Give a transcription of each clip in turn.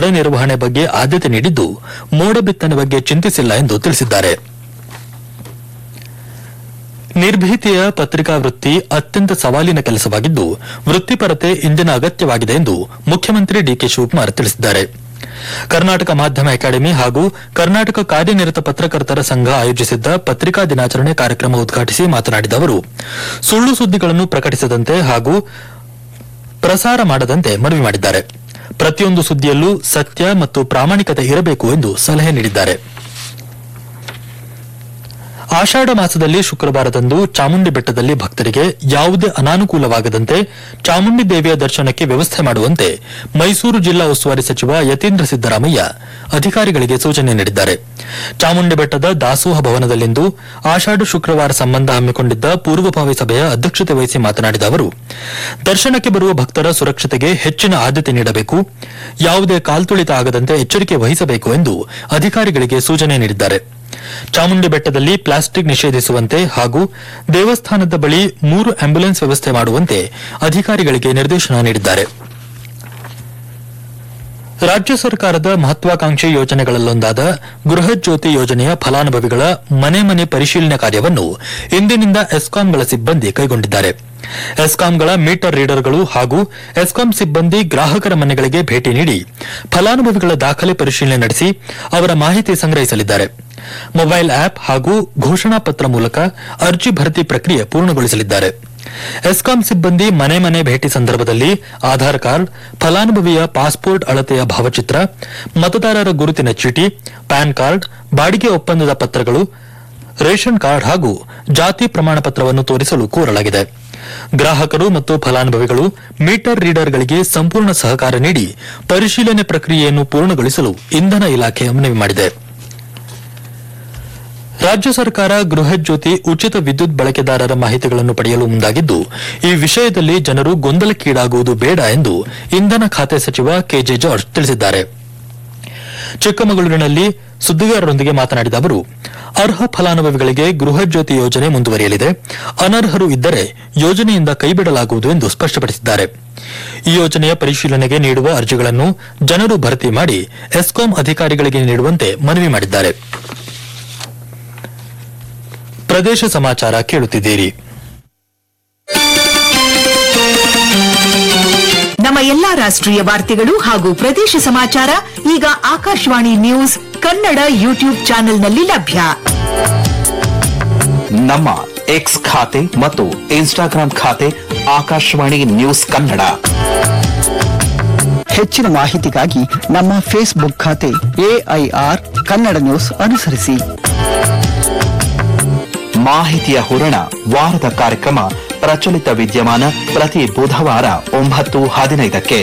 ಬರ ನಿರ್ವಹಣೆ ಬಗ್ಗೆ ಆದ್ಯತೆ ನೀಡಿದ್ದು ಮೋಡ ಬಿತ್ತನೆ ಬಗ್ಗೆ ಚಿಂತಿಸಿಲ್ಲ ಎಂದು ತಿಳಿಸಿದ್ದಾರೆ ನಿರ್ಭೀತಿಯ ಪತ್ರಿಕಾ ವೃತ್ತಿ ಅತ್ಯಂತ ಸವಾಲಿನ ಕೆಲಸವಾಗಿದ್ದು ವೃತ್ತಿಪರತೆ ಇಂದಿನ ಅಗತ್ಯವಾಗಿದೆ ಎಂದು ಮುಖ್ಯಮಂತ್ರಿ ಡಿಕೆ ಶಿವಕುಮಾರ್ ತಿಳಿಸಿದ್ದಾರೆ ಕರ್ನಾಟಕ ಮಾಧ್ಯಮ ಅಕಾಡೆಮಿ ಹಾಗೂ ಕರ್ನಾಟಕ ಕಾರ್ಯನಿರತ ಪತ್ರಕರ್ತರ ಸಂಘ ಆಯೋಜಿಸಿದ್ದ ಪತ್ರಿಕಾ ದಿನಾಚರಣೆ ಕಾರ್ಯಕ್ರಮ ಉದ್ಘಾಟಿಸಿ ಮಾತನಾಡಿದ ಅವರು ಸುಳ್ಳು ಸುದ್ದಿಗಳನ್ನು ಪ್ರಕಟಿಸದಂತೆ ಹಾಗೂ ಪ್ರಸಾರ ಮಾಡದಂತೆ ಮನವಿ ಮಾಡಿದ್ದಾರೆ ಪ್ರತಿಯೊಂದು ಸುದ್ದಿಯಲ್ಲೂ ಸತ್ಯ ಮತ್ತು ಪ್ರಾಮಾಣಿಕತೆ ಇರಬೇಕು ಎಂದು ಸಲಹೆ ನೀಡಿದ್ದಾರೆ ಆಷಾಢ ಮಾಸದಲ್ಲಿ ಶುಕ್ರವಾರದಂದು ಚಾಮುಂಡಿ ಬೆಟ್ಟದಲ್ಲಿ ಭಕ್ತರಿಗೆ ಯಾವುದೇ ಅನಾನುಕೂಲವಾಗದಂತೆ ಚಾಮುಂಡಿ ದೇವಿಯ ದರ್ಶನಕ್ಕೆ ವ್ಯವಸ್ಥೆ ಮಾಡುವಂತೆ ಮೈಸೂರು ಜಿಲ್ಲಾ ಉಸ್ತುವಾರಿ ಸಚಿವ ಯತೀಂದ್ರ ಸಿದ್ದರಾಮಯ್ಯ ಅಧಿಕಾರಿಗಳಿಗೆ ಸೂಚನೆ ನೀಡಿದ್ದಾರೆ ಚಾಮುಂಡಿ ಬೆಟ್ಟದ ದಾಸೋಹ ಭವನದಲ್ಲಿಂದು ಆಷಾಢ ಶುಕ್ರವಾರ ಸಂಬಂಧ ಹಮ್ಮಿಕೊಂಡಿದ್ದ ಪೂರ್ವಭಾವಿ ಸಭೆಯ ಅಧ್ಯಕ್ಷತೆ ವಹಿಸಿ ಮಾತನಾಡಿದ ಅವರು ದರ್ಶನಕ್ಕೆ ಬರುವ ಭಕ್ತರ ಸುರಕ್ಷತೆಗೆ ಹೆಚ್ಚಿನ ಆದ್ಯತೆ ನೀಡಬೇಕು ಯಾವುದೇ ಕಾಲ್ತುಳಿತ ಆಗದಂತೆ ಎಚ್ಚರಿಕೆ ವಹಿಸಬೇಕು ಎಂದು ಅಧಿಕಾರಿಗಳಿಗೆ ಸೂಚನೆ ನೀಡಿದ್ದಾರೆ ಚಾಮುಂಡಿ ಬೆಟ್ಟದಲ್ಲಿ ಪ್ಲಾಸ್ಟಿಕ್ ನಿಷೇಧಿಸುವಂತೆ ಹಾಗೂ ದೇವಸ್ಥಾನದ ಬಳಿ ಮೂರು ಆಂಬ್ಯುಲೆನ್ಸ್ ವ್ಯವಸ್ಥೆ ಮಾಡುವಂತೆ ಅಧಿಕಾರಿಗಳಿಗೆ ನಿರ್ದೇಶನ ನೀಡಿದ್ದಾರೆ ರಾಜ್ಯ ಸರ್ಕಾರದ ಮಹತ್ವಾಕಾಂಕ್ಷಿ ಯೋಜನೆಗಳಲ್ಲೊಂದಾದ ಗೃಹ ಜ್ಯೋತಿ ಯೋಜನೆಯ ಫಲಾನುಭವಿಗಳ ಮನೆ ಮನೆ ಪರಿಶೀಲನೆ ಕಾರ್ಯವನ್ನು ಇಂದಿನಿಂದ ಎಸ್ಕಾಂಗಳ ಸಿಬ್ಬಂದಿ ಕೈಗೊಂಡಿದ್ದಾರೆ ಎಸ್ಕಾಂಗಳ ಮೀಟರ್ ರೀಡರ್ಗಳು ಹಾಗೂ ಎಸ್ಕಾಂ ಸಿಬ್ಬಂದಿ ಗ್ರಾಹಕರ ಮನೆಗಳಿಗೆ ಭೇಟಿ ನೀಡಿ ಫಲಾನುಭವಿಗಳ ದಾಖಲೆ ಪರಿಶೀಲನೆ ನಡೆಸಿ ಅವರ ಮಾಹಿತಿ ಸಂಗ್ರಹಿಸಲಿದ್ದಾರೆ ಮೊಬೈಲ್ ಆಪ್ ಹಾಗೂ ಘೋಷಣಾ ಪತ್ರ ಮೂಲಕ ಅರ್ಜಿ ಭರ್ತಿ ಪ್ರಕ್ರಿಯೆ ಪೂರ್ಣಗೊಳಿಸಲಿದ್ದಾರೆ ಎಸ್ಕಾಂ ಸಿಬ್ಬಂದಿ ಮನೆ ಮನೆ ಭೇಟಿ ಸಂದರ್ಭದಲ್ಲಿ ಆಧಾರ್ ಕಾರ್ಡ್ ಫಲಾನುಭವಿಯ ಪಾಸ್ಪೋರ್ಟ್ ಅಳತೆಯ ಭಾವಚಿತ್ರ ಮತದಾರರ ಗುರುತಿನ ಚೀಟಿ ಪ್ಯಾನ್ ಕಾರ್ಡ್ ಬಾಡಿಗೆ ಒಪ್ಪಂದದ ಪತ್ರಗಳು ರೇಷನ್ ಕಾರ್ಡ್ ಹಾಗೂ ಜಾತಿ ಪ್ರಮಾಣ ಪತ್ರವನ್ನು ತೋರಿಸಲು ಕೋರಲಾಗಿದೆ ಗ್ರಾಹಕರು ಮತ್ತು ಫಲಾನುಭವಿಗಳು ಮೀಟರ್ ರೀಡರ್ಗಳಿಗೆ ಸಂಪೂರ್ಣ ಸಹಕಾರ ನೀಡಿ ಪರಿಶೀಲನೆ ಪ್ರಕ್ರಿಯೆಯನ್ನು ಪೂರ್ಣಗೊಳಿಸಲು ಇಂಧನ ಇಲಾಖೆ ಮನವಿ ಮಾಡಿದೆ ರಾಜ್ಯ ಸರ್ಕಾರ ಗೃಹ ಜ್ಯೋತಿ ಉಚಿತ ವಿದ್ಯುತ್ ಬಳಕೆದಾರರ ಮಾಹಿತಿಗಳನ್ನು ಪಡೆಯಲು ಮುಂದಾಗಿದ್ದು ಈ ವಿಷಯದಲ್ಲಿ ಜನರು ಗೊಂದಲಕ್ಕೀಡಾಗುವುದು ಬೇಡ ಎಂದು ಇಂಧನ ಖಾತೆ ಸಚಿವ ಕೆಜೆ ಜಾರ್ಜ್ ತಿಳಿಸಿದ್ದಾರೆ ಚಿಕ್ಕಮಗಳೂರಿನಲ್ಲಿ ಸುದ್ದಿಗಾರರೊಂದಿಗೆ ಮಾತನಾಡಿದ ಅವರು ಅರ್ಹ ಫಲಾನುಭವಿಗಳಿಗೆ ಗೃಹ ಜ್ಯೋತಿ ಯೋಜನೆ ಮುಂದುವರಿಯಲಿದೆ ಅನರ್ಹರು ಇದ್ದರೆ ಯೋಜನೆಯಿಂದ ಕೈಬಿಡಲಾಗುವುದು ಎಂದು ಸ್ಪಷ್ಟಪಡಿಸಿದ್ದಾರೆ ಈ ಯೋಜನೆಯ ಪರಿಶೀಲನೆಗೆ ನೀಡುವ ಅರ್ಜಿಗಳನ್ನು ಜನರು ಭರ್ತಿ ಮಾಡಿ ಎಸ್ಕಾಂ ಅಧಿಕಾರಿಗಳಿಗೆ ನೀಡುವಂತೆ ಮನವಿ ಮಾಡಿದ್ದಾರೆ ಪ್ರದೇಶ ಸಮಾಚಾರ ಕೇಳುತ್ತಿದ್ದೀರಿ ನಮ್ಮ ಎಲ್ಲಾ ರಾಷ್ಟ್ರೀಯ ವಾರ್ತೆಗಳು ಹಾಗೂ ಪ್ರದೇಶ ಸಮಾಚಾರ ಈಗ ಆಕಾಶವಾಣಿ ನ್ಯೂಸ್ ಕನ್ನಡ ಯೂಟ್ಯೂಬ್ ಚಾನೆಲ್ನಲ್ಲಿ ಲಭ್ಯ ನಮ್ಮ ಎಕ್ಸ್ ಖಾತೆ ಮತ್ತು ಇನ್ಸ್ಟಾಗ್ರಾಂ ಖಾತೆ ಆಕಾಶವಾಣಿ ನ್ಯೂಸ್ ಕನ್ನಡ ಹೆಚ್ಚಿನ ಮಾಹಿತಿಗಾಗಿ ನಮ್ಮ ಫೇಸ್ಬುಕ್ ಖಾತೆ ಎಐಆರ್ ಕನ್ನಡ ನ್ಯೂಸ್ ಅನುಸರಿಸಿ ಮಾಹಿತಿಯ ಹೂರಣ ವಾರದ ಕಾರ್ಯಕ್ರಮ ಪ್ರಚಲಿತ ವಿದ್ಯಮಾನ ಪ್ರತಿ ಬುಧವಾರ ಒಂಬತ್ತು ಹದಿನೈದಕ್ಕೆ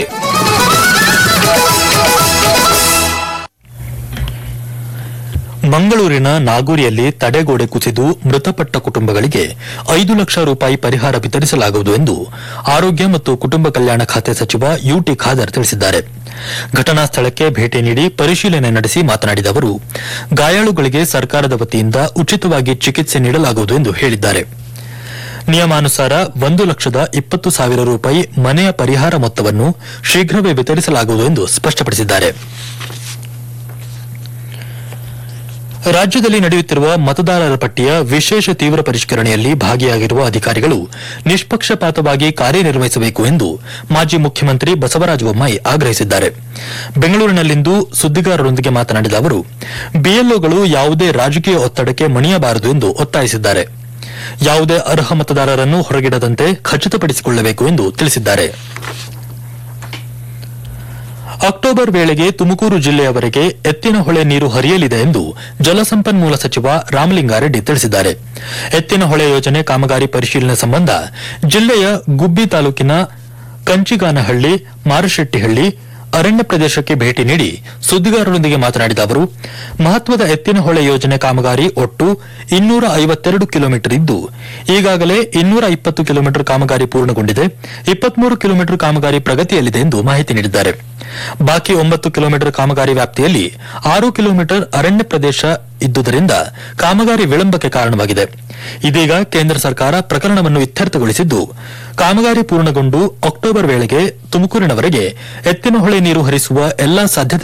ಮಂಗಳೂರಿನ ನಾಗೂರಿಯಲ್ಲಿ ತಡೆಗೋಡೆ ಕುಸಿದು ಮೃತಪಟ್ಟ ಕುಟುಂಬಗಳಿಗೆ ಐದು ಲಕ್ಷ ರೂಪಾಯಿ ಪರಿಹಾರ ವಿತರಿಸಲಾಗುವುದು ಎಂದು ಆರೋಗ್ಯ ಮತ್ತು ಕುಟುಂಬ ಕಲ್ಯಾಣ ಖಾತೆ ಸಚಿವ ಯುಟಿ ಖಾದರ್ ತಿಳಿಸಿದ್ದಾರೆ ಘಟನಾ ಸ್ಥಳಕ್ಕೆ ಭೇಟಿ ನೀಡಿ ಪರಿಶೀಲನೆ ನಡೆಸಿ ಮಾತನಾಡಿದ ಅವರು ಗಾಯಾಳುಗಳಿಗೆ ಸರ್ಕಾರದ ವತಿಯಿಂದ ಉಚಿತವಾಗಿ ಚಿಕಿತ್ಸೆ ನೀಡಲಾಗುವುದು ಎಂದು ಹೇಳಿದ್ದಾರೆ ನಿಯಮಾನುಸಾರ ಒಂದು ಲಕ್ಷದ ಇಪ್ಪತ್ತು ಸಾವಿರ ರೂಪಾಯಿ ಮನೆಯ ಪರಿಹಾರ ಮೊತ್ತವನ್ನು ಶೀಘ್ರವೇ ವಿತರಿಸಲಾಗುವುದು ಎಂದು ಸ್ಪಷ್ಟಪಡಿಸಿದ್ದಾರೆ ರಾಜ್ಯದಲ್ಲಿ ನಡೆಯುತ್ತಿರುವ ಮತದಾರರ ಪಟ್ಟಿಯ ವಿಶೇಷ ತೀವ್ರ ಪರಿಷ್ಕರಣೆಯಲ್ಲಿ ಭಾಗಿಯಾಗಿರುವ ಅಧಿಕಾರಿಗಳು ನಿಷ್ಪಕ್ಷಪಾತವಾಗಿ ಕಾರ್ಯನಿರ್ವಹಿಸಬೇಕು ಎಂದು ಮಾಜಿ ಮುಖ್ಯಮಂತ್ರಿ ಬಸವರಾಜ ಬೊಮ್ಮಾಯಿ ಆಗ್ರಹಿಸಿದ್ದಾರೆ ಬೆಂಗಳೂರಿನಲ್ಲಿಂದು ಸುದ್ದಿಗಾರರೊಂದಿಗೆ ಮಾತನಾಡಿದ ಅವರು ಬಿಎಲ್ಒಗಳು ಯಾವುದೇ ರಾಜಕೀಯ ಒತ್ತಡಕ್ಕೆ ಮಣಿಯಬಾರದು ಎಂದು ಒತ್ತಾಯಿಸಿದ್ದಾರೆ ಯಾವುದೇ ಅರ್ಹ ಮತದಾರರನ್ನು ಹೊರಗಿಡದಂತೆ ಖಚಿತಪಡಿಸಿಕೊಳ್ಳಬೇಕು ಎಂದು ತಿಳಿಸಿದ್ದಾರೆ ಅಕ್ಟೋಬರ್ ವೇಳೆಗೆ ತುಮಕೂರು ಜಿಲ್ಲೆಯವರೆಗೆ ಎತ್ತಿನಹೊಳೆ ನೀರು ಹರಿಯಲಿದೆ ಎಂದು ಜಲಸಂಪನ್ಮೂಲ ಸಚಿವ ರಾಮಲಿಂಗಾರೆಡ್ಡಿ ತಿಳಿಸಿದ್ದಾರೆ ಎತ್ತಿನಹೊಳೆ ಯೋಜನೆ ಕಾಮಗಾರಿ ಪರಿಶೀಲನೆ ಸಂಬಂಧ ಜಿಲ್ಲೆಯ ಗುಬ್ಬಿ ತಾಲೂಕಿನ ಕಂಚಿಗಾನಹಳ್ಳಿ ಮಾರಶೆಟ್ಟಿಹಳ್ಳಿ ಅರಣ್ಯ ಪ್ರದೇಶಕ್ಕೆ ಭೇಟಿ ನೀಡಿ ಸುದ್ದಿಗಾರರೊಂದಿಗೆ ಮಾತನಾಡಿದ ಅವರು ಮಹತ್ವದ ಎತ್ತಿನಹೊಳೆ ಯೋಜನೆ ಕಾಮಗಾರಿ ಒಟ್ಟು ಇನ್ನೂರ ಐವತ್ತೆರಡು ಕಿಲೋಮೀಟರ್ ಇದ್ದು ಈಗಾಗಲೇ ಇನ್ನೂರ ಇಪ್ಪತ್ತು ಕಿಲೋಮೀಟರ್ ಕಾಮಗಾರಿ ಪೂರ್ಣಗೊಂಡಿದೆ ಇಪ್ಪತ್ಮೂರು ಕಿಲೋಮೀಟರ್ ಕಾಮಗಾರಿ ಪ್ರಗತಿಯಲ್ಲಿದೆ ಎಂದು ಮಾಹಿತಿ ನೀಡಿದ್ದಾರೆ ಬಾಕಿ ಒಂಬತ್ತು ಕಿಲೋಮೀಟರ್ ಕಾಮಗಾರಿ ವ್ಯಾಪ್ತಿಯಲ್ಲಿ ಆರು ಕಿಲೋಮೀಟರ್ ಅರಣ್ಯ ಪ್ರದೇಶ ಇದ್ದುದರಿಂದ ಕಾಮಗಾರಿ ವಿಳಂಬಕ್ಕೆ ಕಾರಣವಾಗಿದೆ ಇದೀಗ ಕೇಂದ್ರ ಸರ್ಕಾರ ಪ್ರಕರಣವನ್ನು ಇತ್ಯರ್ಥಗೊಳಿಸಿದ್ದು ಕಾಮಗಾರಿ ಪೂರ್ಣಗೊಂಡು ಅಕ್ಟೋಬರ್ ವೇಳೆಗೆ ತುಮಕೂರಿನವರೆಗೆ ಎತ್ತಿನಹೊಳೆ ನೀರು ಹರಿಸುವ ಎಲ್ಲಾ ಸಾಧ್ಯತೆ